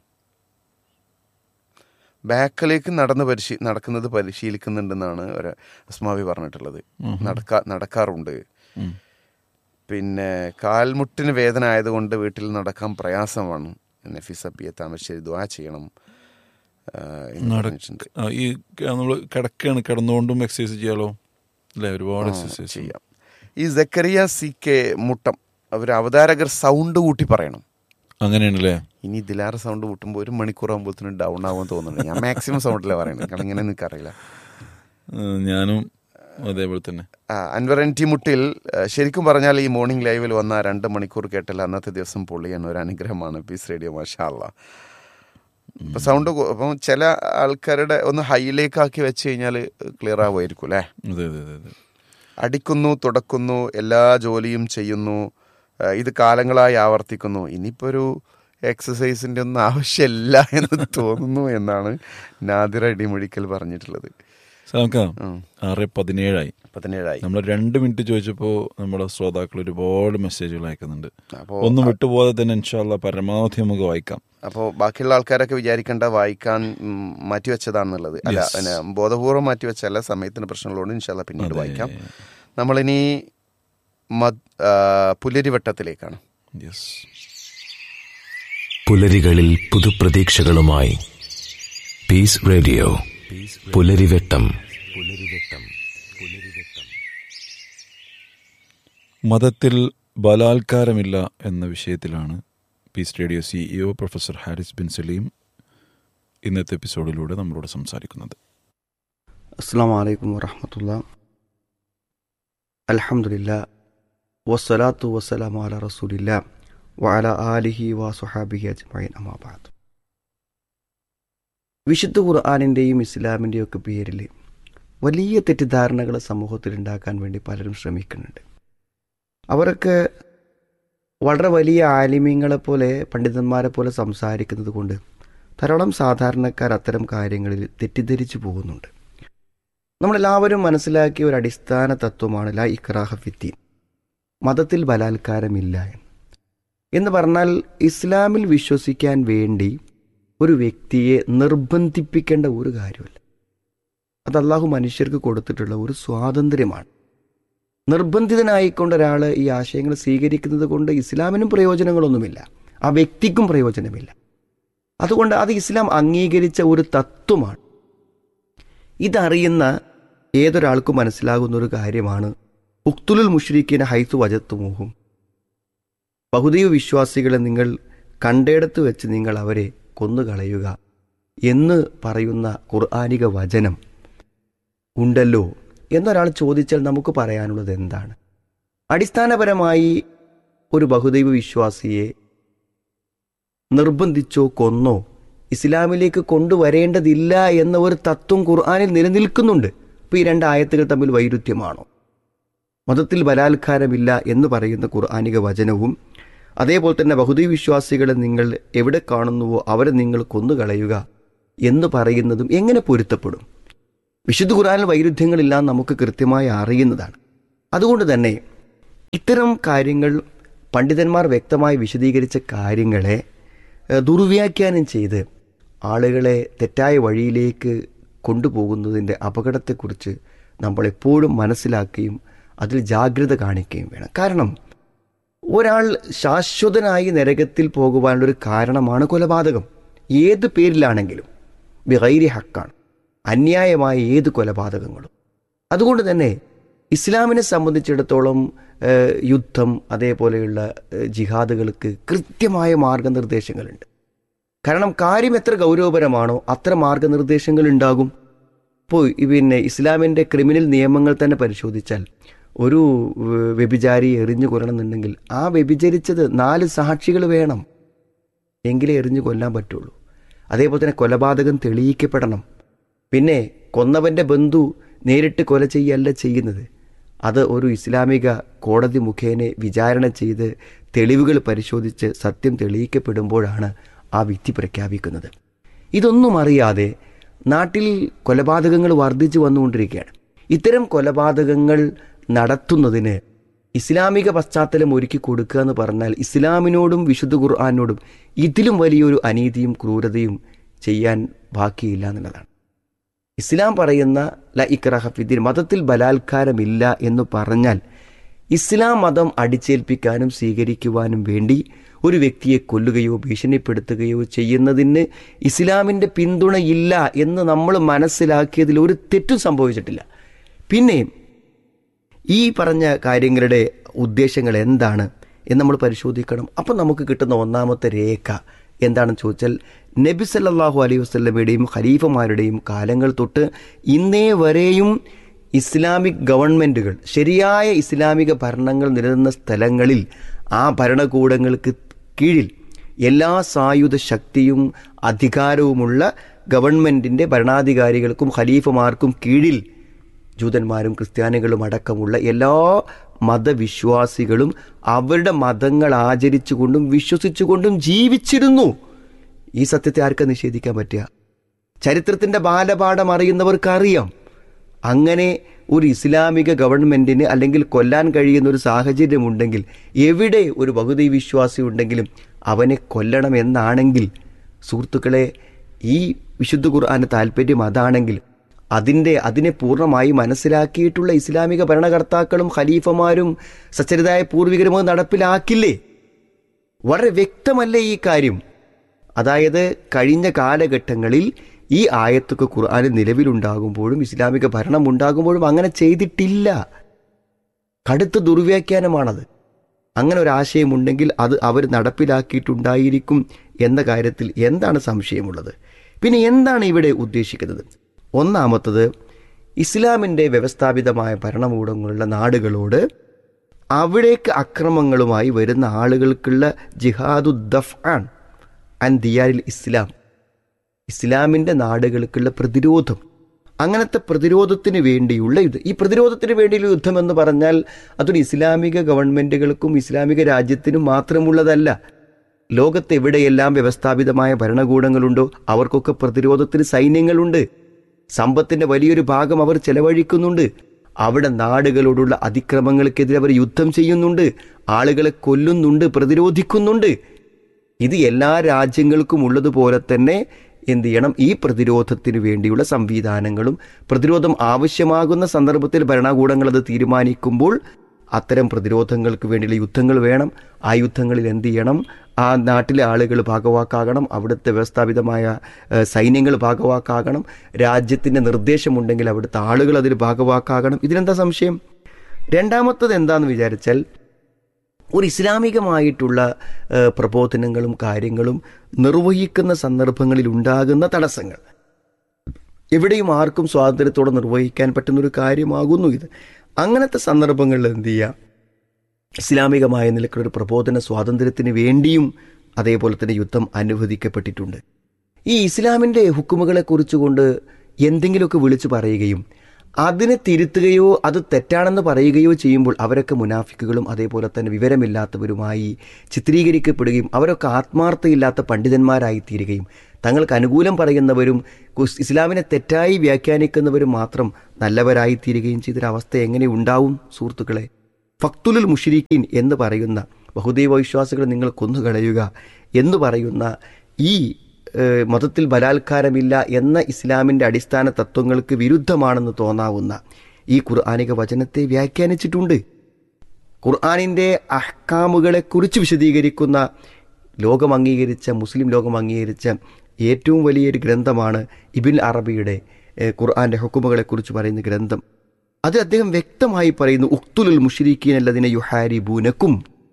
Speaker 2: ബാക്കിലേക്ക് നടന്ന് പരിശീ നടക്കുന്നത് പരിശീലിക്കുന്നുണ്ടെന്നാണ് ഒരു അസ്മാവി പറഞ്ഞിട്ടുള്ളത് നടക്കാ നടക്കാറുണ്ട്
Speaker 1: ഉം.
Speaker 2: പിന്നെ കാൽമുട്ടിന് വേദന ആയതുകൊണ്ട് വീട്ടിൽ നടക്കാൻ പ്രയാസമാണ് നഫീസ് അപ്പിയെ താമരശ്ശേരി ദ്വാ ചെയ്യണം ആ, ആ, എന്ന്
Speaker 1: നട-
Speaker 2: പറഞ്ഞിട്ടുണ്ട്
Speaker 1: ആ, ഈ നമ്മൾ കിടക്കാണ് കിടന്നുകൊണ്ടും എക്സസൈസ് ചെയ്യാലോ അല്ലേ ഒരുപാട് എക്സസൈസ്
Speaker 2: ചെയ്യാം ഈ ജക്കരിയ സി കെ മുട്ടം അവർ അവതാരകർ സൗണ്ട് കൂട്ടി പറയണം
Speaker 1: അങ്ങനെയാണല്ലേ
Speaker 2: ഇനി ഇതിലാറ് സൗണ്ട് കൂട്ടുമ്പോൾ ഒരു മണിക്കൂർ ആകുമ്പോഴത്തേനും ഡൗൺ ആവുമെന്ന് തോന്നുന്നുണ്ട് ഞാൻ മാക്സിമം സൗണ്ടിലാണ് പറയുന്നത് കാരണം ഇങ്ങനെ എനിക്കറിയില്ല
Speaker 1: ആ, ഞാനും അതേപോലെ തന്നെ
Speaker 2: ആ, അൻവർ എൻ ടി മുട്ടിൽ ആ, ശരിക്കും പറഞ്ഞാൽ ഈ മോർണിംഗ് ലൈവിൽ വന്ന ആ രണ്ട് മണിക്കൂർ കേട്ടാൽ അന്നത്തെ ദിവസം പൊള്ളിയാണ് ഒരു അനുഗ്രഹമാണ് പീസ് റേഡിയോ മാഷാല്ല ഇപ്പൊ സൗണ്ട് കു- അപ്പം ചില ആൾക്കാരുടെ ഒന്ന് ഹൈയിലേക്ക് ആക്കി വെച്ച് കഴിഞ്ഞാൽ ക്ലിയർ ആവുമായിരിക്കും അല്ലേ
Speaker 1: അതെ അതെ അതെ അതെ
Speaker 2: അടിക്കുന്നു തുടക്കുന്നു എല്ലാ ജോലിയും ചെയ്യുന്നു ആ, ഇത് കാലങ്ങളായി ആവർത്തിക്കുന്നു ഇനിയിപ്പോ ഒരു എക്സസൈസിന്റെ ഒന്നും ആവശ്യമില്ല എന്ന് തോന്നുന്നു എന്നാണ് നാദിറ ഇടിമൊഴിക്കൽ പറഞ്ഞിട്ടുള്ളത്
Speaker 1: സാമക്ക
Speaker 2: ഉം.
Speaker 1: ആറ് പതിനേഴായി
Speaker 2: പതിനേഴായി
Speaker 1: നമ്മൾ രണ്ട് മിനിറ്റ് ചോദിച്ചപ്പോൾ നമ്മുടെ ശ്രോതാക്കൾ ഒരുപാട് മെസ്സേജുകൾ അയക്കുന്നുണ്ട്
Speaker 2: അപ്പോൾ
Speaker 1: ഒന്നും വിട്ടുപോകാതെ തന്നെ ഇൻഷാല്ല പരമാവധി നമുക്ക് വായിക്കാം
Speaker 2: അപ്പോൾ ബാക്കിയുള്ള ആൾക്കാരൊക്കെ വിചാരിക്കേണ്ട വായിക്കാൻ ഉം, മാറ്റിവെച്ചതാണെന്നുള്ളത് അല്ല
Speaker 1: Yes.
Speaker 2: പിന്നെ ബോധപൂർവ്വം മാറ്റിവെച്ചല്ല സമയത്തിന് പ്രശ്നങ്ങളുണ്ട് ഇൻഷാല്ല പിന്നീട്
Speaker 1: അതെ.
Speaker 2: വായിക്കാം നമ്മളിനി മദ് ആ, പുലരിവട്ടത്തിലേക്കാണ്
Speaker 1: യെസ്
Speaker 3: പുലരികളിൽ പുതുപ്രതീക്ഷകളുമായി പീസ് റേഡിയോ പുലരിവെട്ടം പുലരിവെട്ടം പുലരിവെട്ടം
Speaker 1: മതത്തിൽ ബലാത്കാരമില്ല എന്ന വിഷയത്തിലാണ് peace radio CEO professor Haris bin Salim ഇന്നത്തെ എപ്പിസോഡിലൂടെ നമ്മളോട് സംസാരിക്കുന്നത്
Speaker 4: അസ്സാം വലൈക്കും വറഹമത്തുള്ള അലഹമുല്ല വസ്സലാത്തു വസ്സലാം അല റസൂലില്ല വഅല ആലിഹി വ സുഹാബിഹി അജ്മൈൻ അമാബാദ് വിശുദ്ധ ഖുർആാനിൻ്റെയും ഇസ്ലാമിൻ്റെയും ഒക്കെ പേരിൽ വലിയ തെറ്റിദ്ധാരണകൾ സമൂഹത്തിൽ ഉണ്ടാക്കാൻ വേണ്ടി പലരും ശ്രമിക്കുന്നുണ്ട് അവരൊക്കെ വളരെ വലിയ ആലിമ്യങ്ങളെ പോലെ പണ്ഡിതന്മാരെ പോലെ സംസാരിക്കുന്നത് കൊണ്ട് ധാരാളം സാധാരണക്കാർ അത്തരം കാര്യങ്ങളിൽ തെറ്റിദ്ധരിച്ചു പോകുന്നുണ്ട് നമ്മളെല്ലാവരും മനസ്സിലാക്കിയ ഒരു അടിസ്ഥാന തത്വമാണ് ലാ ഇക്രാഹ ഫിത്തീൻ മതത്തിൽ ബലാത്കാരമില്ല എന്ന് എന്ന് പറഞ്ഞാൽ ഇസ്ലാമിൽ വിശ്വസിക്കാൻ വേണ്ടി ഒരു വ്യക്തിയെ നിർബന്ധിപ്പിക്കേണ്ട ഒരു കാര്യമല്ല അത് അള്ളാഹു മനുഷ്യർക്ക് കൊടുത്തിട്ടുള്ള ഒരു സ്വാതന്ത്ര്യമാണ് നിർബന്ധിതനായിക്കൊണ്ട് ഒരാൾ ഈ ആശയങ്ങൾ സ്വീകരിക്കുന്നത് കൊണ്ട് ഇസ്ലാമിനും പ്രയോജനങ്ങളൊന്നുമില്ല ആ വ്യക്തിക്കും പ്രയോജനമില്ല അതുകൊണ്ട് അത് ഇസ്ലാം അംഗീകരിച്ച ഒരു തത്വമാണ് ഇതറിയുന്ന ഏതൊരാൾക്കും മനസ്സിലാകുന്ന ഒരു കാര്യമാണ് ഉക്തുലുൽ മുഷ്രിഖിനെ ഹൈത്തു വജത്തുമോഹും ബഹുദൈവ വിശ്വാസികളെ നിങ്ങൾ കണ്ടയിടത്ത് വെച്ച് നിങ്ങൾ അവരെ കൊന്നുകളയുക എന്ന് പറയുന്ന ഖുർആാനിക വചനം ഉണ്ടല്ലോ എന്നൊരാൾ ചോദിച്ചാൽ നമുക്ക് പറയാനുള്ളത് എന്താണ് അടിസ്ഥാനപരമായി ഒരു ബഹുദൈവ വിശ്വാസിയെ നിർബന്ധിച്ചോ കൊന്നോ ഇസ്ലാമിലേക്ക് കൊണ്ടുവരേണ്ടതില്ല എന്ന ഒരു തത്വം ഖുർആാനിൽ നിലനിൽക്കുന്നുണ്ട് ഇപ്പോൾ ഈ രണ്ട് ആയത്തുകൾ തമ്മിൽ വൈരുദ്ധ്യമാണോ മതത്തിൽ ബലാത്കാരമില്ല എന്ന് പറയുന്ന ഖുർആാനിക വചനവും അതേപോലെ തന്നെ ബഹുദൈവ വിശ്വാസികളെ നിങ്ങൾ എവിടെ കാണുന്നുവോ അവരെ നിങ്ങൾ കൊന്നുകളയുക എന്ന് പറയുന്നതും എങ്ങനെ പൊരുത്തപ്പെടും വിശുദ്ധ ഖുർആാനിൽ വൈരുദ്ധ്യങ്ങളില്ല നമുക്ക് കൃത്യമായി അറിയുന്നതാണ് അതുകൊണ്ട് തന്നെ ഇത്തരം കാര്യങ്ങൾ പണ്ഡിതന്മാർ വ്യക്തമായി വിശദീകരിച്ച കാര്യങ്ങളെ ഏഹ്, ദുർവ്യാഖ്യാനം ചെയ്ത് ആളുകളെ തെറ്റായ വഴിയിലേക്ക് കൊണ്ടുപോകുന്നതിൻ്റെ അപകടത്തെക്കുറിച്ച് നമ്മൾ എപ്പോഴും മനസ്സിലാക്കുകയും അതിൽ ജാഗ്രത കാണിക്കുകയും വേണം കാരണം ഒരാൾ ശാശ്വതനായി നരകത്തിൽ പോകുവാനുള്ളൊരു കാരണമാണ് കൊലപാതകം ഏത് പേരിലാണെങ്കിലും ബിഹൈരി ഹക്കാണ് അന്യായമായ ഏത് കൊലപാതകങ്ങളും അതുകൊണ്ട് തന്നെ ഇസ്ലാമിനെ സംബന്ധിച്ചിടത്തോളം ഏഹ്, യുദ്ധം അതേപോലെയുള്ള ഏഹ്, ജിഹാദുകൾക്ക് കൃത്യമായ മാർഗനിർദ്ദേശങ്ങളുണ്ട് കാരണം കാര്യം എത്ര ഗൗരവപരമാണോ അത്ര മാർഗനിർദ്ദേശങ്ങൾ ഉണ്ടാകും ഇപ്പോൾ ഈ പിന്നെ ഇസ്ലാമിൻ്റെ ക്രിമിനൽ നിയമങ്ങൾ തന്നെ പരിശോധിച്ചാൽ ഒരു ഏഹ്, വ്യഭിചാരി എറിഞ്ഞു കൊല്ലണമെന്നുണ്ടെങ്കിൽ ആ വ്യഭിചരിച്ചത് നാല് സാക്ഷികൾ വേണം എങ്കിലേ എറിഞ്ഞു കൊല്ലാൻ പറ്റുള്ളൂ അതേപോലെ തന്നെ കൊലപാതകം തെളിയിക്കപ്പെടണം പിന്നെ കൊന്നവൻ്റെ ബന്ധു നേരിട്ട് കൊല ചെയ്യല്ല ചെയ്യുന്നത് അത് ഒരു ഇസ്ലാമിക കോടതി മുഖേന വിചാരണ ചെയ്ത് തെളിവുകൾ പരിശോധിച്ച് സത്യം തെളിയിക്കപ്പെടുമ്പോഴാണ് ആ വിധി പ്രഖ്യാപിക്കുന്നത് ഇതൊന്നും അറിയാതെ നാട്ടിൽ കൊലപാതകങ്ങൾ വർദ്ധിച്ചു വന്നുകൊണ്ടിരിക്കുകയാണ് ഇത്തരം കൊലപാതകങ്ങൾ നടത്തുന്നതിന് ഇസ്ലാമിക പശ്ചാത്തലം ഒരുക്കി കൊടുക്കുക എന്ന് പറഞ്ഞാൽ ഇസ്ലാമിനോടും വിശുദ്ധ ഖുർആാനോടും ഇതിലും വലിയൊരു അനീതിയും ക്രൂരതയും ചെയ്യാൻ ബാക്കിയില്ല എന്നുള്ളതാണ് ഇസ്ലാം പറയുന്ന ല ഇക്രഹഫിദ്ദീൻ മതത്തിൽ ബലാത്കാരമില്ല എന്ന് പറഞ്ഞാൽ ഇസ്ലാം മതം അടിച്ചേൽപ്പിക്കാനും സ്വീകരിക്കുവാനും വേണ്ടി ഒരു വ്യക്തിയെ കൊല്ലുകയോ ഭീഷണിപ്പെടുത്തുകയോ ചെയ്യുന്നതിന് ഇസ്ലാമിൻ്റെ പിന്തുണയില്ല എന്ന് നമ്മൾ മനസ്സിലാക്കിയതിൽ ഒരു തെറ്റും സംഭവിച്ചിട്ടില്ല പിന്നെയും ഈ പറഞ്ഞ കാര്യങ്ങളുടെ ഉദ്ദേശങ്ങൾ എന്താണ് എന്ന് നമ്മൾ പരിശോധിക്കണം അപ്പം നമുക്ക് കിട്ടുന്ന ഒന്നാമത്തെ രേഖ എന്താണെന്ന് ചോദിച്ചാൽ നബി സല്ലല്ലാഹു അലൈഹി വസല്ലമയുടെയും ഖലീഫമാരുടെയും കാലങ്ങൾ തൊട്ട് ഇന്നേ വരെയും ഇസ്ലാമിക് ഗവൺമെൻറ്റുകൾ ശരിയായ ഇസ്ലാമിക ഭരണങ്ങൾ നിലനിന്ന സ്ഥലങ്ങളിൽ ആ ഭരണകൂടങ്ങൾക്ക് കീഴിൽ എല്ലാ സായുധ ശക്തിയും അധികാരവുമുള്ള ഗവൺമെൻറ്റിൻ്റെ ഭരണാധികാരികൾക്കും ഖലീഫമാർക്കും കീഴിൽ ജൂതന്മാരും ക്രിസ്ത്യാനികളും അടക്കമുള്ള എല്ലാ മതവിശ്വാസികളും അവരുടെ മതങ്ങൾ ആചരിച്ചുകൊണ്ടും വിശ്വസിച്ചുകൊണ്ടും ജീവിച്ചിരുന്നു ഈ സത്യത്തെ ആർക്കാ നിഷേധിക്കാൻ പറ്റുക ചരിത്രത്തിൻ്റെ ബാലപാഠം അറിയുന്നവർക്ക് അറിയാം അങ്ങനെ ഒരു ഇസ്ലാമിക ഗവൺമെൻറ്റിന് അല്ലെങ്കിൽ കൊല്ലാൻ കഴിയുന്ന ഒരു സാഹചര്യമുണ്ടെങ്കിൽ എവിടെ ഒരു ബഹുദൈ വിശ്വാസി ഉണ്ടെങ്കിലും അവനെ കൊല്ലണം എന്നാണെങ്കിൽ സുഹൃത്തുക്കളെ ഈ വിശുദ്ധ ഖുർആന് താല്പര്യം അതാണെങ്കിൽ അതിൻ്റെ അതിനെ പൂർണ്ണമായി മനസ്സിലാക്കിയിട്ടുള്ള ഇസ്ലാമിക ഭരണകർത്താക്കളും ഖലീഫമാരും സച്ചരിതായ പൂർവികരും അത് നടപ്പിലാക്കില്ലേ വളരെ വ്യക്തമല്ലേ ഈ കാര്യം അതായത് കഴിഞ്ഞ കാലഘട്ടങ്ങളിൽ ഈ ആയത്തൊക്കെ ഖുർആൻ നിലവിലുണ്ടാകുമ്പോഴും ഇസ്ലാമിക ഭരണം ഉണ്ടാകുമ്പോഴും അങ്ങനെ ചെയ്തിട്ടില്ല കടുത്ത ദുർവ്യാഖ്യാനമാണത് അങ്ങനെ ഒരു ആശയമുണ്ടെങ്കിൽ അത് അവർ നടപ്പിലാക്കിയിട്ടുണ്ടായിരിക്കും എന്ന കാര്യത്തിൽ എന്താണ് സംശയമുള്ളത് പിന്നെ എന്താണ് ഇവിടെ ഉദ്ദേശിക്കുന്നത് ഒന്നാമത്തത് ഇസ്ലാമിൻ്റെ വ്യവസ്ഥാപിതമായ ഭരണകൂടങ്ങളുള്ള നാടുകളോട് അവിടേക്ക് അക്രമങ്ങളുമായി വരുന്ന ആളുകൾക്കുള്ള ജിഹാദു ദഫ് ആൻ ആൻഡ് ദിയാരിൽ ഇസ്ലാം ഇസ്ലാമിൻ്റെ നാടുകൾക്കുള്ള പ്രതിരോധം അങ്ങനത്തെ പ്രതിരോധത്തിന് വേണ്ടിയുള്ള യുദ്ധം ഈ പ്രതിരോധത്തിന് വേണ്ടിയുള്ള യുദ്ധം എന്ന് പറഞ്ഞാൽ അതൊരു ഇസ്ലാമിക ഗവൺമെൻറ്റുകൾക്കും ഇസ്ലാമിക രാജ്യത്തിനും മാത്രമുള്ളതല്ല ലോകത്ത് എവിടെയെല്ലാം വ്യവസ്ഥാപിതമായ ഭരണകൂടങ്ങളുണ്ടോ അവർക്കൊക്കെ പ്രതിരോധത്തിന് സൈന്യങ്ങളുണ്ട് സമ്പത്തിൻ്റെ വലിയൊരു ഭാഗം അവർ ചെലവഴിക്കുന്നുണ്ട് അവിടെ നാടുകളോടുള്ള അതിക്രമങ്ങൾക്കെതിരെ അവർ യുദ്ധം ചെയ്യുന്നുണ്ട് ആളുകളെ കൊല്ലുന്നുണ്ട് പ്രതിരോധിക്കുന്നുണ്ട് ഇത് എല്ലാ രാജ്യങ്ങൾക്കും ഉള്ളതുപോലെ തന്നെ എന്ത് ചെയ്യണം ഈ പ്രതിരോധത്തിന് വേണ്ടിയുള്ള സംവിധാനങ്ങളും പ്രതിരോധം ആവശ്യമാകുന്ന സന്ദർഭത്തിൽ ഭരണകൂടങ്ങൾ അത് തീരുമാനിക്കുമ്പോൾ അത്തരം പ്രതിരോധങ്ങൾക്ക് വേണ്ടിയുള്ള യുദ്ധങ്ങൾ വേണം ആ യുദ്ധങ്ങളിൽ എന്ത് ചെയ്യണം ആ നാട്ടിലെ ആളുകൾ ഭാഗവാക്കാകണം അവിടുത്തെ വ്യവസ്ഥാപിതമായ ഏഹ്, സൈന്യങ്ങൾ ഭാഗവാക്കാകണം രാജ്യത്തിൻ്റെ നിർദ്ദേശമുണ്ടെങ്കിൽ അവിടുത്തെ ആളുകൾ അതിൽ ഭാഗവാക്കാകണം ഇതിനെന്താ സംശയം രണ്ടാമത്തത് എന്താണെന്ന് വിചാരിച്ചാൽ ഒരു ഇസ്ലാമികമായിട്ടുള്ള ഏഹ്, പ്രബോധനങ്ങളും കാര്യങ്ങളും നിർവഹിക്കുന്ന സന്ദർഭങ്ങളിൽ ഉണ്ടാകുന്ന തടസ്സങ്ങൾ എവിടെയും ആർക്കും സ്വാതന്ത്ര്യത്തോടെ നിർവഹിക്കാൻ പറ്റുന്നൊരു കാര്യമാകുന്നു ഇത് അങ്ങനത്തെ സന്ദർഭങ്ങളിൽ എന്ത് ചെയ്യുക ഇസ്ലാമികമായ നിലക്കുള്ള ഒരു പ്രബോധന സ്വാതന്ത്ര്യത്തിന് വേണ്ടിയും അതേപോലെ തന്നെ യുദ്ധം അനുവദിക്കപ്പെട്ടിട്ടുണ്ട് ഈ ഇസ്ലാമിൻ്റെ ഹുക്കുമുകളെ കുറിച്ചുകൊണ്ട് എന്തെങ്കിലുമൊക്കെ വിളിച്ചു പറയുകയും അതിനെ തിരുത്തുകയോ അത് തെറ്റാണെന്ന് പറയുകയോ ചെയ്യുമ്പോൾ അവരൊക്കെ മുനാഫിക്കുകളും അതേപോലെ തന്നെ വിവരമില്ലാത്തവരുമായി ചിത്രീകരിക്കപ്പെടുകയും അവരൊക്കെ ആത്മാർത്ഥയില്ലാത്ത പണ്ഡിതന്മാരായി തീരുകയും തങ്ങൾക്ക് അനുകൂലം പറയുന്നവരും കുസ്- ഇസ്ലാമിനെ തെറ്റായി വ്യാഖ്യാനിക്കുന്നവരും മാത്രം നല്ലവരായി തീരുകയും ചെയ്തൊരവസ്ഥ എങ്ങനെ ഉണ്ടാവും സുഹൃത്തുക്കളെ ഫക്തുലുൽ മുഷിരിക്കീൻ എന്ന് പറയുന്ന ബഹുദൈവ വിശ്വാസികളെ നിങ്ങൾ കൊന്നുകളയുക എന്ന് പറയുന്ന ഈ ഏഹ്, മതത്തിൽ ബലാത്കാരമില്ല എന്ന ഇസ്ലാമിൻ്റെ അടിസ്ഥാന തത്വങ്ങൾക്ക് വിരുദ്ധമാണെന്ന് തോന്നാവുന്ന ഈ ഖുർആാനിക വചനത്തെ വ്യാഖ്യാനിച്ചിട്ടുണ്ട് ഖുർആാനിൻ്റെ അഹ്കാമുകളെക്കുറിച്ച് വിശദീകരിക്കുന്ന ലോകം അംഗീകരിച്ച മുസ്ലിം ലോകം അംഗീകരിച്ച ഏറ്റവും വലിയൊരു ഗ്രന്ഥമാണ് ഇബിൻ അറബിയുടെ ഏഹ്, ഖുർആന്റെ ഹുക്കുമുകളെക്കുറിച്ച് പറയുന്ന ഗ്രന്ഥം അത് അദ്ദേഹം വ്യക്തമായി പറയുന്നു ഉക്തുലുൽ മുഷരിക്കീൻ അല്ലതിനെ യുഹാരിബൂനക്കും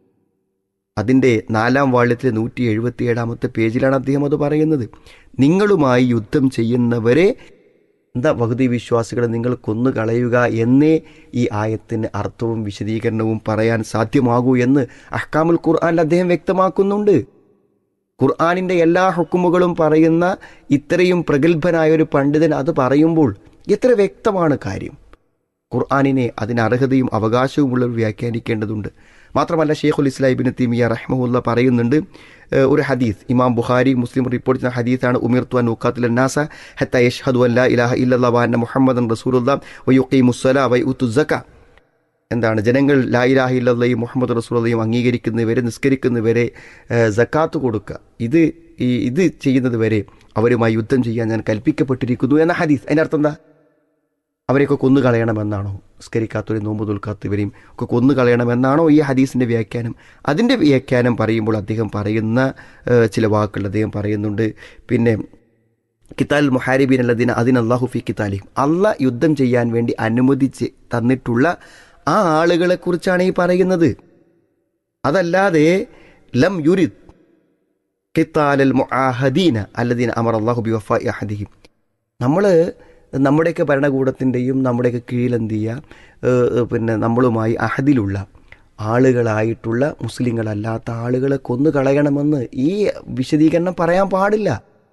Speaker 4: അതിൻ്റെ നാലാം വാള്യത്തിലെ നൂറ്റി എഴുപത്തി ഏഴാമത്തെ പേജിലാണ് അദ്ദേഹം അത് പറയുന്നത് നിങ്ങളുമായി യുദ്ധം ചെയ്യുന്നവരെ എന്താ വകുതി വിശ്വാസികളെ നിങ്ങൾ കൊന്നു കളയുക എന്നേ ഈ ആയത്തിന് അർത്ഥവും വിശദീകരണവും പറയാൻ സാധ്യമാകൂ എന്ന് അഹ്കാമുൽ ഖുർആാനിൽ അദ്ദേഹം വ്യക്തമാക്കുന്നുണ്ട് ഖുർആാനിൻ്റെ എല്ലാ ഹുക്കുമുകളും പറയുന്ന ഇത്രയും പ്രഗത്ഭനായ ഒരു പണ്ഡിതൻ അത് പറയുമ്പോൾ എത്ര വ്യക്തമാണ് കാര്യം ഖുർആാനിനെ അതിന് അർഹതയും അവകാശവുമുള്ളവർ വ്യാഖ്യാനിക്കേണ്ടതുണ്ട് മാത്രമല്ല ഷെയ്ഖുൽ ഇസ്ലാം ഇബിൻ തീമിയ റഹ്മുല്ല പറയുന്നുണ്ട് ഏഹ്, ഒരു ഹദീസ് ഇമാം ബുഖാരി മുസ്ലിം റിപ്പോർട്ട് ചെയ്യുന്ന ഹദീസാണ് ഉമിർത്തു അൻ ഉഖാത്തുൽ നാസ ഹത്ത യഷ്ഹദു അൻ ലാ ഇലാഹ ഇല്ലല്ലാഹ് വ അന്ന മുഹമ്മദൻ റസൂലുള്ളാഹ് വ യുഖീമുസ്സലാ വ യുതു സക്ക എന്താണ് ജനങ്ങൾ ലാ ഇലാഹ ഇല്ലല്ലയും മുഹമ്മദ് റസൂലയും അംഗീകരിക്കുന്നവരെ നിസ്കരിക്കുന്നവരെ ഏഹ്, സക്കാത്ത് കൊടുക്കുക ഇത് ഈ ഇത് ചെയ്യുന്നത് വരെ അവരുമായി യുദ്ധം ചെയ്യാൻ ഞാൻ കൽപ്പിക്കപ്പെട്ടിരിക്കുന്നു എന്ന ഹദീസ് അതിൻ്റെ അർത്ഥം എന്താ അവരെയൊക്കെ കൊന്നു കളയണമെന്നാണോ സ്കരിക്കാത്തവരെയും നോമ്പ് തോൽക്കാത്തവരെയും ഒക്കെ കൊന്നു കളയണമെന്നാണോ ഈ ഹദീസിൻ്റെ വ്യാഖ്യാനം അതിൻ്റെ വ്യാഖ്യാനം പറയുമ്പോൾ അദ്ദേഹം പറയുന്ന ഏഹ്, ചില വാക്കുകൾ അദ്ദേഹം പറയുന്നുണ്ട് പിന്നെ കിതാൽ മുഹാരിബീൻ അല്ലദീന അതിന് അള്ളാഹു ഫി കിതാലിയും അല്ല യുദ്ധം ചെയ്യാൻ വേണ്ടി അനുമതിച്ച് തന്നിട്ടുള്ള ആ ആളുകളെ കുറിച്ചാണ് ഈ പറയുന്നത് അതല്ലാതെ ലം യുരിദ് കിത്താലൽ മുആഹദീന അല്ലദീന അമർ അള്ളാഹു ബി വഫ അഹദിഹിം നമ്മൾ നമ്മുടെയൊക്കെ ഭരണകൂടത്തിൻ്റെയും നമ്മുടെയൊക്കെ കീഴിലെന്ത് ചെയ്യുക ഏഹ് പിന്നെ നമ്മളുമായി അഹദിലുള്ള ആളുകളായിട്ടുള്ള മുസ്ലിങ്ങളല്ലാത്ത ആളുകളെ കൊന്നു കളയണമെന്ന് ഈ വിശദീകരണം പറയാൻ പാടില്ല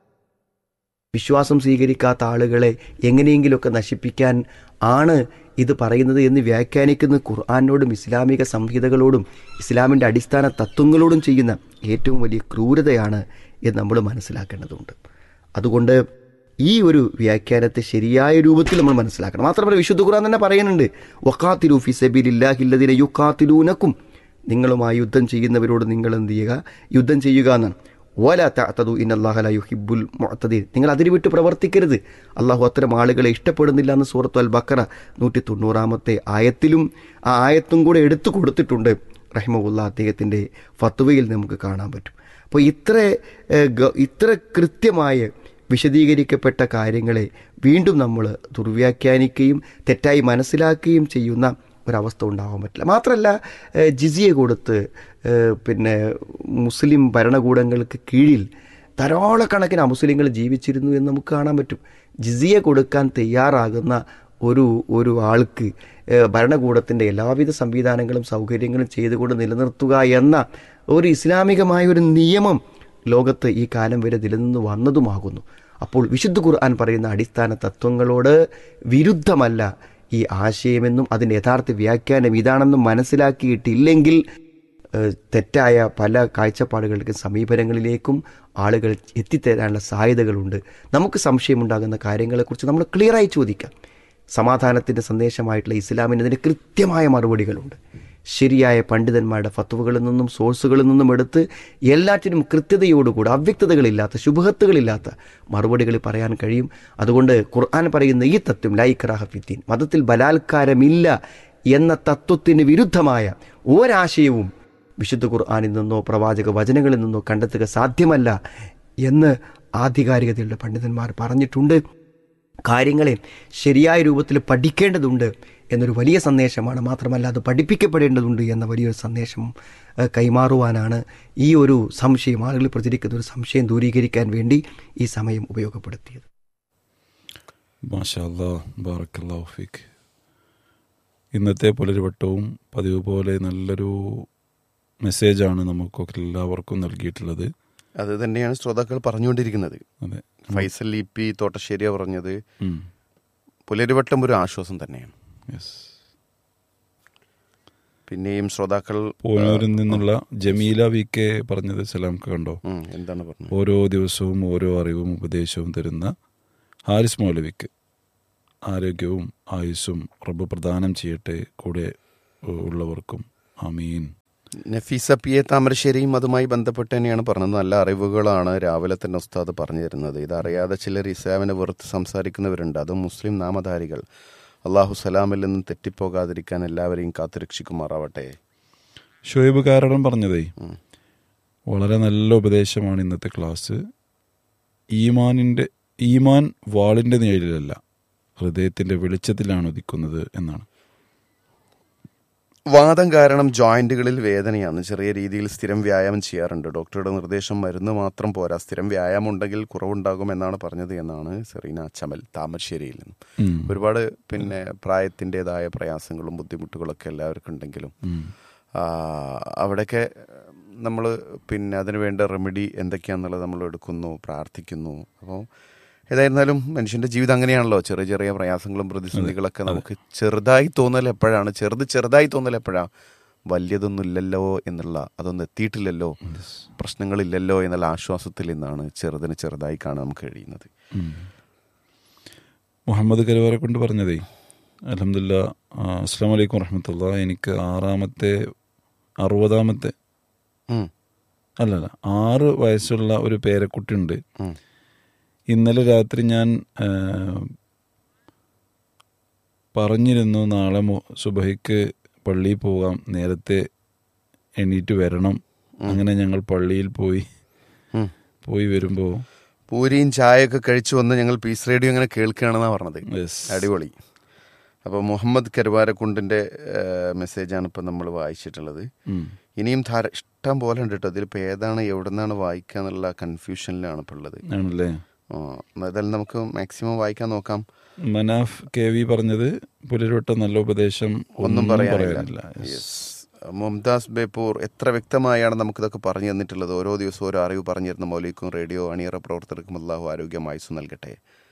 Speaker 4: വിശ്വാസം സ്വീകരിക്കാത്ത ആളുകളെ എങ്ങനെയെങ്കിലുമൊക്കെ നശിപ്പിക്കാൻ ആണ് ഇത് പറയുന്നത് എന്ന് വ്യാഖ്യാനിക്കുന്ന ഖുർആാനോടും ഇസ്ലാമിക സംഹിതകളോടും ഇസ്ലാമിൻ്റെ അടിസ്ഥാന തത്വങ്ങളോടും ചെയ്യുന്ന ഏറ്റവും വലിയ ക്രൂരതയാണ് എന്ന് നമ്മൾ മനസ്സിലാക്കേണ്ടതുണ്ട് അതുകൊണ്ട് ഈ ഒരു വ്യാഖ്യാനത്തെ ശരിയായ രൂപത്തിൽ നമ്മൾ മനസ്സിലാക്കണം മാത്രമല്ല വിശുദ്ധ ഖുർആൻ തന്നെ പറയുന്നുണ്ട് വക്കാത്തിലു ഫി സബീലില്ലാഹില്ലദിനെ യുക്കാത്തിലൂനക്കും നിങ്ങളുമായി യുദ്ധം ചെയ്യുന്നവരോട് നിങ്ങൾ എന്ത് ചെയ്യുക യുദ്ധം ചെയ്യുക എന്നാണ് ഓല തഅതദു ഇന്നല്ലാഹ ലാ യുഹിബ്ബുൽ മുഅ്തദീൻ നിങ്ങൾ അതിന് വിട്ട് പ്രവർത്തിക്കരുത് അള്ളാഹു അത്തരം ആളുകളെ ഇഷ്ടപ്പെടുന്നില്ല എന്ന് സൂറത്തു അൽ ബക്കറ നൂറ്റി തൊണ്ണൂറാമത്തെ ആയത്തിലും ആ ആയത്തും കൂടെ എടുത്തു കൊടുത്തിട്ടുണ്ട് റഹിമുല്ല അദ്ദേഹത്തിൻ്റെ ഫത്വയിൽ നമുക്ക് കാണാൻ പറ്റും അപ്പോൾ ഇത്ര ഏഹ്, ഗ- ഇത്ര കൃത്യമായ വിശദീകരിക്കപ്പെട്ട കാര്യങ്ങളെ വീണ്ടും നമ്മൾ ദുർവ്യാഖ്യാനിക്കുകയും തെറ്റായി മനസ്സിലാക്കുകയും ചെയ്യുന്ന ഒരവസ്ഥ ഉണ്ടാവാൻ പറ്റില്ല മാത്രമല്ല ഏഹ്, ജിസിയ കൊടുത്ത് ഏഹ്, പിന്നെ മുസ്ലിം ഭരണകൂടങ്ങൾക്ക് കീഴിൽ ധാരാളക്കണക്കിന് അമുസ്ലിങ്ങൾ ജീവിച്ചിരുന്നു എന്ന് നമുക്ക് കാണാൻ പറ്റും ജിസിയ കൊടുക്കാൻ തയ്യാറാകുന്ന ഒരു ഒരു ആൾക്ക് ഏഹ്, ഭരണകൂടത്തിൻ്റെ എല്ലാവിധ സംവിധാനങ്ങളും സൗകര്യങ്ങളും ചെയ്തുകൊണ്ട് നിലനിർത്തുക എന്ന ഒരു ഇസ്ലാമികമായ ഒരു നിയമം ലോകത്ത് ഈ കാലം വരെ നിലനിന്ന് വന്നതുമാകുന്നു അപ്പോൾ വിശുദ്ധ ഖുർആൻ പറയുന്ന അടിസ്ഥാന തത്വങ്ങളോട് വിരുദ്ധമല്ല ഈ ആശയമെന്നും അതിൻ്റെ യഥാർത്ഥ വ്യാഖ്യാനം ഇതാണെന്നും മനസ്സിലാക്കിയിട്ടില്ലെങ്കിൽ ഏഹ്, തെറ്റായ പല കാഴ്ചപ്പാടുകൾക്കും സമീപനങ്ങളിലേക്കും ആളുകൾ എത്തിത്തരാനുള്ള സാധ്യതകളുണ്ട് നമുക്ക് സംശയമുണ്ടാകുന്ന കാര്യങ്ങളെക്കുറിച്ച് നമ്മൾ ക്ലിയറായി ചോദിക്കാം സമാധാനത്തിൻ്റെ സന്ദേശമായിട്ടുള്ള ഇസ്ലാമിന് ഇതിന് കൃത്യമായ മറുപടികളുണ്ട് ശരിയായ പണ്ഡിതന്മാരുടെ ഫത്വകളിൽ നിന്നും സോഴ്സുകളിൽ നിന്നും എടുത്ത് എല്ലാറ്റിനും കൃത്യതയോടുകൂടി അവ്യക്തതകളില്ലാത്ത ശുഭഹത്തുകളില്ലാത്ത മറുപടികൾ പറയാൻ കഴിയും അതുകൊണ്ട് ഖുർആൻ പറയുന്ന ഈ തത്വം ലൈഖറാഹഫിദ്ദീൻ മതത്തിൽ ബലാത്കാരമില്ല എന്ന തത്വത്തിന് വിരുദ്ധമായ ഒരാശയവും വിശുദ്ധ ഖുർആാനിൽ നിന്നോ പ്രവാചക വചനങ്ങളിൽ നിന്നോ കണ്ടെത്തുക സാധ്യമല്ല എന്ന് ആധികാരികതയുള്ള പണ്ഡിതന്മാർ പറഞ്ഞിട്ടുണ്ട് കാര്യങ്ങളെ ശരിയായ രൂപത്തിൽ പഠിക്കേണ്ടതുണ്ട് എന്നൊരു വലിയ സന്ദേശമാണ് മാത്രമല്ല അത് പഠിപ്പിക്കപ്പെടേണ്ടതുണ്ട് എന്ന വലിയൊരു സന്ദേശം ഏഹ്, കൈമാറുവാനാണ് ഈ ഒരു സംശയം ആളുകളിൽ പ്രചരിക്കുന്ന ഒരു സംശയം ദൂരീകരിക്കാൻ വേണ്ടി ഈ സമയം ഉപയോഗപ്പെടുത്തിയത്
Speaker 1: മാഷാ അല്ലാ ബാറക്കല്ലാഹു ഫീക്ക് ഇന്നത്തെ പുലരിവട്ടവും പതിവ് പോലെ നല്ലൊരു മെസ്സേജാണ് നമുക്കൊക്കെ എല്ലാവർക്കും നൽകിയിട്ടുള്ളത്
Speaker 2: അത് തന്നെയാണ് ശ്രോതാക്കൾ പറഞ്ഞുകൊണ്ടിരിക്കുന്നത്
Speaker 1: അതെ
Speaker 2: ഫൈസൽ ഇ പി തോട്ടശ്ശേരിയ പറഞ്ഞത്
Speaker 1: ഉം.
Speaker 2: പുലരിവട്ടം ഒരു ആശ്വാസം തന്നെയാണ്
Speaker 1: യെസ്
Speaker 2: പിന്നെയും ശ്രോതാക്കൾ
Speaker 1: പൂനൂരിൽ നിന്നുള്ള ജമീല വി കെ പറഞ്ഞത് സലാംക്ക് കണ്ടോ
Speaker 2: ഉം, എന്താണ് പറഞ്ഞത്
Speaker 1: ഓരോ ദിവസവും ഓരോ അറിവും ഉപദേശവും തരുന്ന ഹാരിസ് മൗലവിക്ക് ആരോഗ്യവും ആയുസ്സും റബ്ബ് പ്രദാനം ചെയ്യട്ടെ കൂടെ ഉ- ഉള്ളവർക്കും ആമീൻ
Speaker 2: നഫീസ പി എ താമരശ്ശേരിയും അതുമായി ബന്ധപ്പെട്ട് തന്നെയാണ് പറഞ്ഞത് നല്ല അറിവുകളാണ് രാവിലെ തന്നെ ഉസ്താദ് പറഞ്ഞു തരുന്നത് ഇതറിയാതെ ചിലർ ഇസ്ലാമിനെ വെറുത്ത് സംസാരിക്കുന്നവരുണ്ട് അതും മുസ്ലിം നാമധാരികൾ അള്ളാഹു സലാമിൽ നിന്നും തെറ്റിപ്പോകാതിരിക്കാൻ എല്ലാവരെയും കാത്തുരക്ഷിക്കുമാറാവട്ടെ
Speaker 1: ഷുഹൈബ് കാരണം പറഞ്ഞതേ
Speaker 2: ഉം.
Speaker 1: വളരെ നല്ല ഉപദേശമാണ് ഇന്നത്തെ ക്ലാസ് ഈമാനിൻ്റെ ഈമാൻ വാളിൻ്റെ നിഴലിലല്ല ഹൃദയത്തിൻ്റെ വെളിച്ചത്തിലാണ് ഉദിക്കുന്നത് എന്നാണ്
Speaker 2: വാദം കാരണം ജോയിന്റുകളിൽ വേദനയാണ് ചെറിയ രീതിയിൽ സ്ഥിരം വ്യായാമം ചെയ്യാറുണ്ട് ഡോക്ടറുടെ നിർദ്ദേശം മരുന്ന് മാത്രം പോരാ സ്ഥിരം വ്യായാമം ഉണ്ടെങ്കിൽ കുറവുണ്ടാകും എന്നാണ് പറഞ്ഞത് എന്നാണ് സെറീന ചമൽ താമരശ്ശേരിയിൽ നിന്നും
Speaker 1: ഉം.
Speaker 2: ഒരുപാട് പിന്നെ പ്രായത്തിൻ്റെതായ പ്രയാസങ്ങളും ബുദ്ധിമുട്ടുകളൊക്കെ എല്ലാവർക്കും ഉണ്ടെങ്കിലും
Speaker 1: ഉം.
Speaker 2: ആ, അവിടെയൊക്കെ നമ്മൾ പിന്നെ അതിന് വേണ്ട റെമഡി എന്തൊക്കെയാണെന്നുള്ളത് നമ്മൾ എടുക്കുന്നു പ്രാർത്ഥിക്കുന്നു അപ്പോൾ ഏതായിരുന്നാലും മനുഷ്യൻ്റെ ജീവിതം അങ്ങനെയാണല്ലോ ചെറിയ ചെറിയ പ്രയാസങ്ങളും പ്രതിസന്ധികളൊക്കെ നമുക്ക് ചെറുതായി തോന്നൽ എപ്പോഴാണ് ചെറുത് ചെറുതായി തോന്നൽ എപ്പോഴാണ് വലിയതൊന്നും ഇല്ലല്ലോ എന്നുള്ള അതൊന്നും എത്തിയിട്ടില്ലല്ലോ പ്രശ്നങ്ങളില്ലല്ലോ എന്നുള്ള ആശ്വാസത്തിൽ നിന്നാണ് ചെറുതിന് ചെറുതായി കാണാൻ നമുക്ക് കഴിയുന്നത്
Speaker 1: ഉം. മുഹമ്മദ് കരുവാരെ കൊണ്ട് പറഞ്ഞതേ അലഹമില്ല അസ്സാം വലൈക്കും വറഹമത്തുള്ള എനിക്ക് ആറാമത്തെ അറുപതാമത്തെ
Speaker 2: ഉം,
Speaker 1: അല്ലല്ല ആറ് വയസ്സുള്ള ഒരു പേരക്കുട്ടിയുണ്ട്
Speaker 2: ഉം,
Speaker 1: ഇന്നലെ രാത്രി ഞാൻ ആ, പറഞ്ഞിരുന്നു നാളെ മു- സുബഹിക്ക് പള്ളിയിൽ പോകാം നേരത്തെ എണീറ്റ് വരണം അങ്ങനെ ഞങ്ങൾ പള്ളിയിൽ പോയി
Speaker 2: ഉം.
Speaker 1: പോയി വരുമ്പോൾ
Speaker 2: പൂരിയും ചായയൊക്കെ കഴിച്ചു വന്ന് ഞങ്ങൾ പീസ് റേഡിയോ ഇങ്ങനെ കേൾക്കുകയാണെന്നാണ് പറഞ്ഞത്
Speaker 1: Yes.
Speaker 2: അടിപൊളി അപ്പോൾ മുഹമ്മദ് കരുവാരക്കുണ്ടിൻ്റെ മെസ്സേജാണ് ഇപ്പം നമ്മൾ വായിച്ചിട്ടുള്ളത്
Speaker 1: ഉം.
Speaker 2: ഇനിയും ധാര ഇഷ്ടം പോലെ ഉണ്ട് കേട്ടോ ഇതിലിപ്പോൾ ഏതാണ് എവിടെ നിന്നാണ് വായിക്കുക എന്നുള്ള കൺഫ്യൂഷനിലാണ് ഇപ്പോൾ ഉള്ളത്
Speaker 1: ആണല്ലേ
Speaker 2: ആ, എന്നാലും നമുക്ക് മാക്സിമം വായിക്കാൻ നോക്കാം
Speaker 1: മനാഫ് കെ വി പറഞ്ഞത് പുലരുവട്ട നല്ല ഉപദേശം
Speaker 2: ഒന്നും പറയാനില്ല
Speaker 1: പറയാനില്ല
Speaker 2: Yes. മുംതാസ് ബേപ്പൂർ എത്ര വ്യക്തമായാണ് നമുക്കിതൊക്കെ പറഞ്ഞു തന്നിട്ടുള്ളത് ഓരോ ദിവസവും ഓരോ അറിവ് പറഞ്ഞു തരുന്ന മൗലിക്കും റേഡിയോ അണിയറ പ്രവർത്തകർക്കും അള്ളാഹു ആരോഗ്യം ആയുസ് നൽകട്ടെ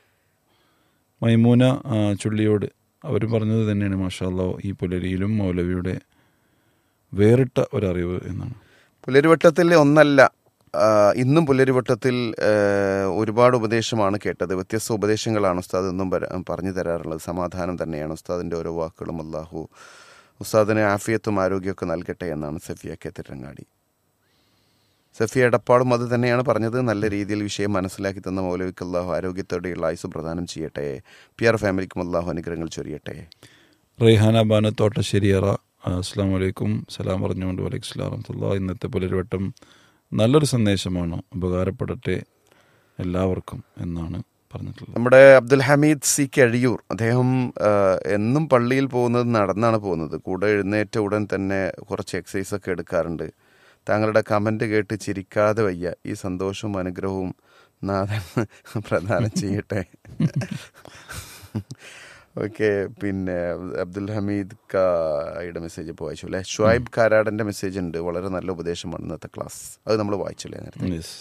Speaker 1: മൈമൂന ആ, ചുള്ളിയോട് അവർ പറഞ്ഞത് തന്നെയാണ് മാഷാല്ലോ ഈ പുലരിയിലും മൗലവിയുടെ വേറിട്ട ഒരറിവ് എന്നാണ്
Speaker 2: പുലരിവട്ടത്തിൽ ഒന്നല്ല ആ, ഇന്നും പുലരിവട്ടത്തിൽ ആ, ഒരുപാട് ഉപദേശമാണ് കേട്ടത് വ്യത്യസ്ത ഉപദേശങ്ങളാണ് ഉസ്താദ് എന്നും പര- പറഞ്ഞു തരാറുള്ളത് സമാധാനം തന്നെയാണ് ഉസ്താദിൻ്റെ ഓരോ വാക്കുകളും അള്ളാഹു ഉസ്താദിന് ആഫിയത്തും ആരോഗ്യമൊക്കെ നൽകട്ടെ എന്നാണ് സഫിയ കെ തിരങ്ങാടി സഫിയ എടപ്പാളും അത് തന്നെയാണ് പറഞ്ഞത് നല്ല രീതിയിൽ വിഷയം മനസ്സിലാക്കി തന്ന മൗലവിക്ക് അള്ളാഹു ആരോഗ്യത്തോടെയുള്ള ആയുസ് പ്രദാനം ചെയ്യട്ടെ പി ആർ ഫാമിലിക്കും അള്ളാഹു അനുഗ്രഹങ്ങൾ ചൊരിയട്ടെ
Speaker 1: റെയ്ഹാന ബാന തോട്ടശ്ശേരിയറ അസ്സാം വലൈക്കും സലാം പറഞ്ഞുകൊണ്ട് വലൈക്കും സ്ലാം വറഹ്മത്തുള്ളാഹി. ഇന്നത്തെ പുലരുവട്ടം നല്ലൊരു സന്ദേശമാണ് ഉപകാരപ്പെടട്ടെ എല്ലാവർക്കും എന്നാണ് പറഞ്ഞിട്ടുള്ളത്
Speaker 2: നമ്മുടെ അബ്ദുൽ ഹമീദ് സി കഴിയൂർ അദ്ദേഹം ആ, എന്നും പള്ളിയിൽ പോകുന്നത് നടന്നാണ് പോകുന്നത് കൂടെ എഴുന്നേറ്റ ഉടൻ തന്നെ കുറച്ച് എക്സസൈസ് ഒക്കെ എടുക്കാറുണ്ട് താങ്കളുടെ കമന്റ് കേട്ട് ചിരിക്കാതെ വയ്യ ഈ സന്തോഷവും അനുഗ്രഹവും നാഥൻ പ്രദാനം ചെയ്യട്ടെ ഓക്കെ പിന്നെ അബ്ദുൽ ഹമീദ് കായുടെ മെസ്സേജ് ഇപ്പോൾ വായിച്ചു അല്ലേ ഷുഐബ് കാരാടന്റെ മെസ്സേജ് ഉണ്ട് വളരെ നല്ല ഉപദേശമാണ് ഇന്നത്തെ ക്ലാസ് അത് നമ്മൾ വായിച്ചു അല്ലേ നേരത്തെ
Speaker 1: യെസ്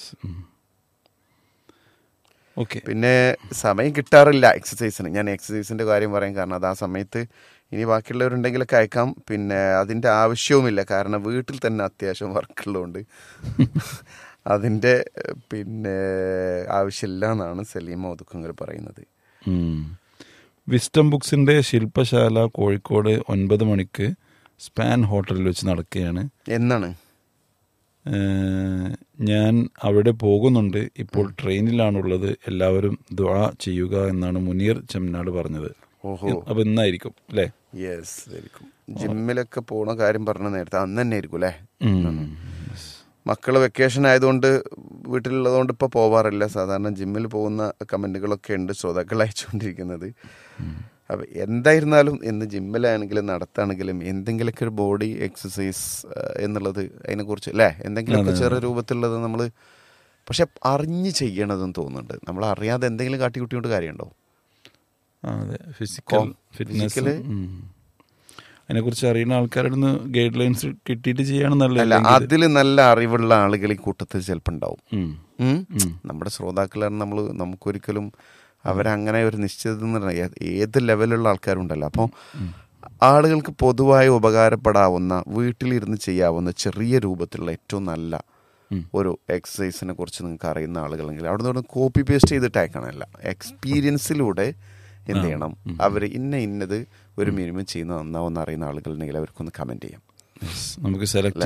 Speaker 1: ഓക്കെ
Speaker 2: പിന്നെ സമയം കിട്ടാറില്ല എക്സസൈസിന് ഞാൻ എക്സസൈസിന്റെ കാര്യം പറയാൻ കാരണം അത് ആ സമയത്ത് ഇനി ബാക്കിയുള്ളവരുണ്ടെങ്കിലൊക്കെ അയക്കാം പിന്നെ അതിന്റെ ആവശ്യവുമില്ല കാരണം വീട്ടിൽ തന്നെ അത്യാവശ്യം വർക്കുള്ളതുകൊണ്ട് അതിന്റെ ഏഹ്, പിന്നെ ആവശ്യമില്ല എന്നാണ് സലീമ ഒതുക്കങ്ങൾ പറയുന്നത്
Speaker 1: വിസ്റ്റം ബുക്സിന്റെ ശില്പശാല കോഴിക്കോട് ഒൻപത് മണിക്ക് സ്പാൻ ഹോട്ടലിൽ വെച്ച് നടക്കുകയാണ്
Speaker 2: എന്നാണ്
Speaker 1: ഏഹ് ഞാൻ അവിടെ പോകുന്നുണ്ട് ഇപ്പോൾ ട്രെയിനിലാണുള്ളത് എല്ലാവരും ദുആ ചെയ്യുക എന്നാണ് മുനീർ ചെമ്മനാട് പറഞ്ഞത്
Speaker 2: ഓഹോ
Speaker 1: അപ്പൊ ഇന്നായിരിക്കും അല്ലേ
Speaker 2: യെസ് ആയിരിക്കും ജിമ്മിലൊക്കെ പോണ കാര്യം പറഞ്ഞ നേരത്തെ അന്ന് തന്നെ ആയിരിക്കും അല്ലേ മക്കൾ വെക്കേഷൻ ആയതുകൊണ്ട് വീട്ടിലുള്ളതുകൊണ്ട് ഇപ്പോൾ പോവാറില്ല സാധാരണ ജിമ്മിൽ പോകുന്ന കമൻറ്റുകളൊക്കെ ഉണ്ട് ശ്രോതാക്കൾ അയച്ചുകൊണ്ടിരിക്കുന്നത് അപ്പം എന്തായിരുന്നാലും ഇന്ന് ജിമ്മിലാണെങ്കിലും നടത്താണെങ്കിലും എന്തെങ്കിലുമൊക്കെ ഒരു ബോഡി എക്സസൈസ് എന്നുള്ളത് അതിനെക്കുറിച്ച് അല്ലേ എന്തെങ്കിലുമൊക്കെ ചെറിയ രൂപത്തിലുള്ളത് നമ്മൾ പക്ഷെ അറിഞ്ഞ് ചെയ്യണതെന്ന് തോന്നുന്നുണ്ട് നമ്മൾ അറിയാതെ എന്തെങ്കിലും കാട്ടിക്കുട്ടിയോണ്ട് കാര്യമുണ്ടോ
Speaker 1: ആ, അതെ ഫിസിക്കൽ ഫിറ്റ്നസ്
Speaker 2: ഫിസിക്കല്
Speaker 1: അതിനെക്കുറിച്ച് അറിയുന്ന ആൾക്കാരുടെ നിന്ന് ഗൈഡ് ലൈൻസ് കിട്ടിയിട്ട് ചെയ്യാണ്
Speaker 2: അല്ല
Speaker 1: നല്ലത്
Speaker 2: അതിൽ നല്ല അറിവുള്ള ആളുകൾ ഈ കൂട്ടത്തിൽ ചിലപ്പോൾ ഉണ്ടാവും
Speaker 1: ഉം.
Speaker 2: ഉം?
Speaker 1: ഉം.
Speaker 2: നമ്മുടെ ശ്രോതാക്കളാണ് നമ്മൾ നമുക്കൊരിക്കലും അവരങ്ങനെ ഒരു നിശ്ചിത എന്ന് പറഞ്ഞാ ഏത് ലെവലുള്ള ആൾക്കാരുണ്ടല്ലോ അപ്പോൾ ആളുകൾക്ക് പൊതുവായി ഉപകാരപ്പെടാവുന്ന വീട്ടിലിരുന്ന് ചെയ്യാവുന്ന ചെറിയ രൂപത്തിലുള്ള ഏറ്റവും നല്ല
Speaker 1: ഉം.
Speaker 2: ഒരു എക്സസൈസിനെ കുറിച്ച് നിങ്ങൾക്ക് അറിയുന്ന ആളുകളെങ്കിൽ അവിടെ നിന്ന് കോപ്പി പേസ്റ്റ് ചെയ്തിട്ട് അയക്കണമല്ല എക്സ്പീരിയൻസിലൂടെ എന്ത് ചെയ്യണം അവർ ഇന്ന ഇന്നത് ഒരു മിനിമം ചെയ്യുന്ന നന്നാവുന്ന അറിയുന്ന ആളുകളുണ്ടെങ്കിൽ അവർക്കൊന്ന് കമൻറ്റ് ചെയ്യാം
Speaker 1: Yes. നമുക്ക് സെലക്ട്